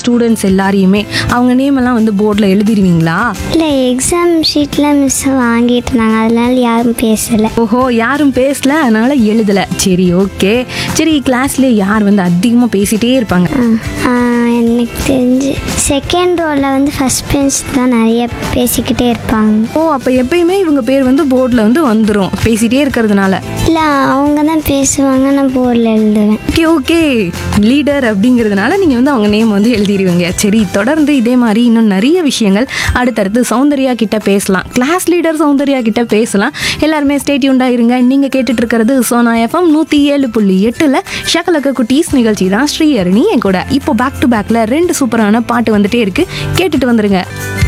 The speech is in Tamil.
ஸ்டூடெண்ட்ஸ் எல்லாரையுமே அவங்க நேம் எல்லாம் வந்து போர்டில் எழுதிருவீங்களா இல்லை எக்ஸாம் ஷீட்டில் மிஸ் வாங்கிட்டு இருந்தாங்க அதனால யாரும் பேசலை ஓஹோ யாரும் பேசல அதனால எழுதல சரி ஓகே சரி கிளாஸ்ல யார் வந்து அதிகமாக பேசிட்டே இருப்பாங்க எனக்கு தெரிஞ்சு செகண்ட் ரோவில் வந்து ஃபஸ்ட் பெஞ்ச் தான் நிறைய பேசிக்கிட்டே இருப்பாங்க ஓ அப்போ எப்பயுமே இவங்க பேர் வந்து போர்டில் வந்து வந்துடும் பேசிட்டே இருக்கிறதுனால இல்லை அவங்க தான் பேசுவாங்க நான் போர்டில் எழுதுவேன் ஓகே ஓகே லீடர் அப்படிங்கிறதுனால நீங்கள் வந்து அவங்க நேம் வந்து எழுதிடுவீங்க சரி தொடர்ந்து இதே மாதிரி இன்னும் நிறைய விஷயங்கள் அடுத்தடுத்து சௌந்தர்யா கிட்ட பேசலாம் கிளாஸ் லீடர் சௌந்தர்யா கிட்ட பேசலாம் எல்லாருமே ஸ்டேட்யூண்டாக இருங்க நீங்கள் கேட்டுட்டு இருக்கிறது சோனா எஃப்எம் நூற்றி ஏழு புள்ளி எட்டில் ஷகலக்க குட்டீஸ் நிகழ்ச்சி தான் ஸ்ரீஹரணி என் கூட இப்போ பேக் டு பேக்கில் ரெண்டு சூப்பரான பாட்டு வந்துட்டே இருக்கு கேட்டுட்டு வந்துருங்க